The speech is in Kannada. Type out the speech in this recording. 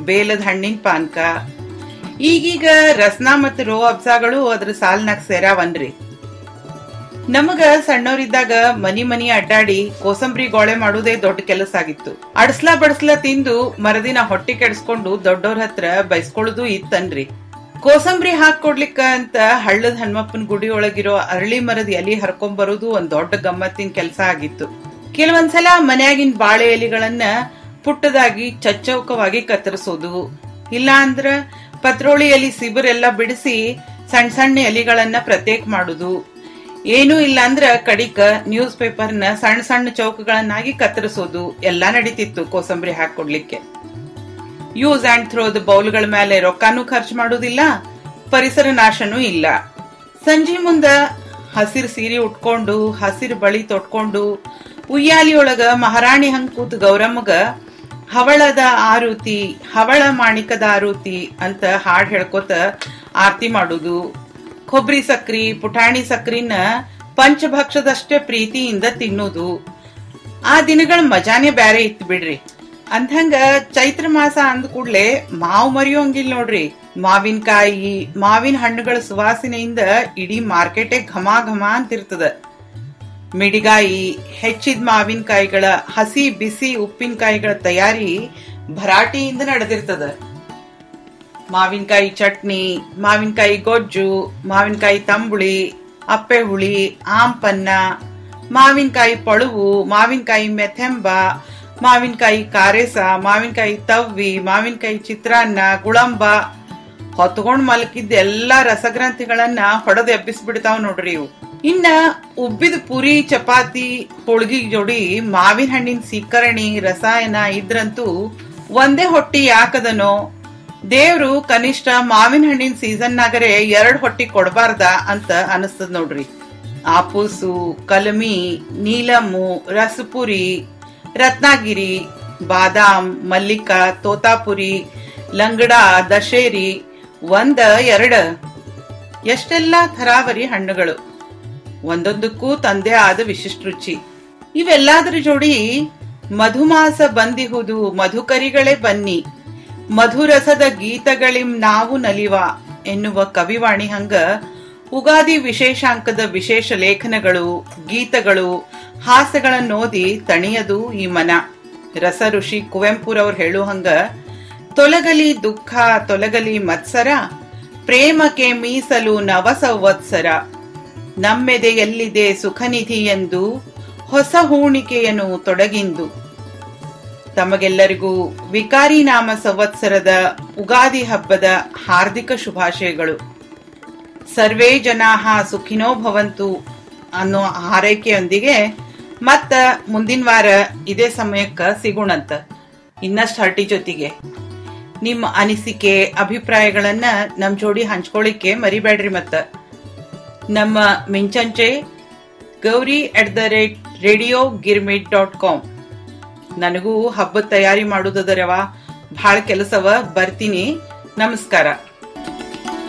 ಬೇಲದ ಹಣ್ಣಿನ ಪಾನ್ಕ ಈಗೀಗ ರಸ್ನ ಮತ್ತು ರೋ ಅಬ್ಸಾಗಳು ಅದ್ರ ಸಾಲ್ನಾಗ ಸೇರಾವನ್ರಿ ನಮಗ ಸಣ್ಣವರಿದ್ದಾಗ ಮನಿ ಮನಿ ಅಡ್ಡಾಡಿ ಕೋಸಂಬರಿ ಗೋಳೆ ಮಾಡುವುದೇ ದೊಡ್ಡ ಕೆಲಸ ಆಗಿತ್ತು ಅಡ್ಸ್ಲಾ ಬಡ್ಸ್ಲಾ ತಿಂದು ಮರದಿನ ಹೊಟ್ಟೆ ಕೆಡಿಸ್ಕೊಂಡು ದೊಡ್ಡವ್ರ ಹತ್ರ ಬೈಸ್ಕೊಳ್ಳೋದು ಇತ್ತನ್ರಿ ಕೋಸಂಬರಿ ಹಾಕೊಡ್ಲಿಕ್ಕ ಅಂತ ಹಳ್ಳದ ಹನುಮಪ್ಪನ ಗುಡಿ ಒಳಗಿರೋ ಅರಳಿ ಮರದ ಎಲಿ ಹರ್ಕೊಂಡ್ ಬರೋದು ಒಂದ್ ದೊಡ್ಡ ಗಮ್ಮತ್ತಿನ ಕೆಲಸ ಆಗಿತ್ತು ಕೆಲವೊಂದ್ಸಲ ಮನ್ಯಾಗಿನ ಬಾಳೆ ಎಲಿಗಳನ್ನ ಪುಟ್ಟದಾಗಿ ಚಚ್ಚೌಕವಾಗಿ ಕತ್ತರಿಸೋದು ಇಲ್ಲ ಅಂದ್ರ ಪತ್ರೋಳಿ ಎಲಿ ಸಿಬಿರೆಲ್ಲ ಬಿಡಿಸಿ ಸಣ್ಣ ಸಣ್ಣ ಎಲಿಗಳನ್ನ ಪ್ರತ್ಯೇಕ ಮಾಡುದು ಏನೂ ಇಲ್ಲ ಅಂದ್ರ ಕಡಿಕ ನ್ಯೂಸ್ ಪೇಪರ್ನ ಸಣ್ಣ ಸಣ್ಣ ಚೌಕಗಳನ್ನಾಗಿ ಕತ್ತರಿಸೋದು ಎಲ್ಲಾ ನಡೀತಿತ್ತು ಕೋಸಂಬರಿ ಹಾಕೊಡ್ಲಿಕ್ಕೆ ಯೂಸ್ ಅಂಡ್ ಥ್ರೋದ ಬೌಲ್ಗಳ ಮೇಲೆ ರೊಕ್ಕಾನು ಖರ್ಚು ಮಾಡೋದಿಲ್ಲ ಪರಿಸರ ನಾಶನೂ ಇಲ್ಲ ಸಂಜೆ ಮುಂದ ಹಸಿರು ಸೀರೆ ಉಟ್ಕೊಂಡು ಹಸಿರು ಬಳಿ ತೊಟ್ಕೊಂಡು ಉಯ್ಯಾಲಿಯೊಳಗ ಮಹಾರಾಣಿ ಹಂಗ್ ಕೂತ್ ಗೌರಮ್ಮಗ ಹವಳದ ಆರುತಿ ಹವಳ ಮಾಣಿಕದ ಆರುತಿ ಅಂತ ಹಾಡ್ ಹೇಳ್ಕೊತ ಆರತಿ ಮಾಡುದು ಕೊಬ್ಬರಿ ಸಕ್ರಿ ಪುಟಾಣಿ ಸಕ್ರಿನ ಪಂಚಭಕ್ಷದಷ್ಟೇ ಪ್ರೀತಿಯಿಂದ ತಿನ್ನೋದು ಆ ದಿನಗಳ ಮಜಾನೇ ಬ್ಯಾರೆ ಇತ್ತು ಬಿಡ್ರಿ ಅಂದಂಗ ಚೈತ್ರ ಮಾಸ ಅಂದ ಕೂಡ್ಲೆ ಮಾವು ಮರಿಯೋಂಗಿಲ್ಲ ನೋಡ್ರಿ ಮಾವಿನಕಾಯಿ ಮಾವಿನ ಹಣ್ಣುಗಳ ಸುವಾಸನೆಯಿಂದ ಇಡೀ ಮಾರ್ಕೆಟೇ ಘಮ ಘಮ ಅಂತಿರ್ತದ ಮಿಡಿಗಾಯಿ ಹೆಚ್ಚಿದ ಮಾವಿನಕಾಯಿಗಳ ಹಸಿ ಬಿಸಿ ಉಪ್ಪಿನಕಾಯಿಗಳ ತಯಾರಿ ಭರಾಟೆಯಿಂದ ನಡೆದಿರ್ತದ ಮಾವಿನಕಾಯಿ ಚಟ್ನಿ ಮಾವಿನಕಾಯಿ ಗೊಜ್ಜು ಮಾವಿನಕಾಯಿ ತಂಬುಳಿ ಅಪ್ಪೆ ಹುಳಿ ಆಂಪನ್ನ ಮಾವಿನಕಾಯಿ ಪಳುವು ಮಾವಿನಕಾಯಿ ಮೆಥೆಂಬ ಮಾವಿನಕಾಯಿ ಕಾರೇಸ ಮಾವಿನಕಾಯಿ ತವ್ವಿ ಮಾವಿನಕಾಯಿ ಚಿತ್ರಾನ್ನ ಗುಳಂಬ ಹೊತ್ಕೊಂಡ್ ಮಲಕಿದ್ದ ಎಲ್ಲಾ ರಸಗ್ರಂಥಿಗಳನ್ನ ಹೊಡೆದು ಎಬ್ಬಿಸ್ಬಿಡ್ತಾವ್ ನೋಡ್ರಿ ಇವು ಇನ್ನ ಉಬ್ಬಿದ ಪುರಿ ಚಪಾತಿ ಹೋಳ್ಗಿ ಜೋಡಿ ಮಾವಿನ ಹಣ್ಣಿನ ಸೀಕರಣಿ ರಸಾಯನ ಇದ್ರಂತೂ ಒಂದೇ ಹೊಟ್ಟಿ ಯಾಕದನೋ ದೇವ್ರು ಕನಿಷ್ಠ ಮಾವಿನ ಹಣ್ಣಿನ ಸೀಸನ್ನಾಗರೆ ಎರಡ್ ಹೊಟ್ಟಿ ಕೊಡಬಾರ್ದ ಅಂತ ಅನಿಸ್ತದ ನೋಡ್ರಿ ಆಪೂಸು ಕಲಮಿ ನೀಲಮ್ಮು ರಸಪುರಿ ರತ್ನಾಗಿರಿ ಬಾದಾಮ್ ಮಲ್ಲಿಕ ತೋತಾಪುರಿ ಲಂಗಡ ದಶೇರಿ ಒಂದ ಎರಡ ಎಷ್ಟೆಲ್ಲಾ ಥರಾವರಿ ಹಣ್ಣುಗಳು ಒಂದೊಂದಕ್ಕೂ ತಂದೆ ಆದ ವಿಶಿಷ್ಟ ರುಚಿ ಇವೆಲ್ಲಾದ್ರ ಜೋಡಿ ಮಧುಮಾಸ ಬಂದಿಹುದು ಮಧುಕರಿಗಳೇ ಬನ್ನಿ ಮಧುರಸದ ಗೀತಗಳಿಂ ನಾವು ನಲಿವ ಎನ್ನುವ ಕವಿವಾಣಿ ಹಂಗ ಉಗಾದಿ ವಿಶೇಷಾಂಕದ ವಿಶೇಷ ಲೇಖನಗಳು ಗೀತಗಳು ಹಾಸ್ಯಗಳನ್ನೋದಿ ತಣಿಯದು ಈ ಮನ ರಸ ಋಷಿ ಕುವೆಂಪುರವ್ರು ಹೇಳು ಹಂಗ ತೊಲಗಲಿ ದುಃಖ ತೊಲಗಲಿ ಮತ್ಸರ ಪ್ರೇಮಕ್ಕೆ ಮೀಸಲು ನವ ಸಂವತ್ಸರ ನಮ್ಮೆದೆಯಲ್ಲಿದೆ ಸುಖನಿಧಿ ಎಂದು ಹೊಸ ಹೂಣಿಕೆಯನ್ನು ತೊಡಗಿಂದು ತಮಗೆಲ್ಲರಿಗೂ ವಿಕಾರಿ ನಾಮ ಸಂವತ್ಸರದ ಉಗಾದಿ ಹಬ್ಬದ ಹಾರ್ದಿಕ ಶುಭಾಶಯಗಳು ಸರ್ವೇ ಜನಾಹ ಸುಖಿನೋ ಭವಂತು ಅನ್ನೋ ಹಾರೈಕೆಯೊಂದಿಗೆ ಮತ್ತ ಮುಂದಿನ ವಾರ ಇದೇ ಸಮಯಕ್ಕ ಸಿಗೋಣಂತ ಇನ್ನಷ್ಟು ಹರಟಿ ಜೊತೆಗೆ ನಿಮ್ಮ ಅನಿಸಿಕೆ ಅಭಿಪ್ರಾಯಗಳನ್ನ ನಮ್ ಜೋಡಿ ಹಂಚ್ಕೊಳ್ಳಿಕ್ಕೆ ಮರಿಬೇಡ್ರಿ ಮತ್ತ ನಮ್ಮ ಮಿಂಚಂಚೆ Gowri at the rate radio Girmit dot com ನನಗೂ ಹಬ್ಬದ ತಯಾರಿ ಮಾಡುದದರವ ಭಾಳ ಕೆಲಸವ ಬರ್ತೀನಿ ನಮಸ್ಕಾರ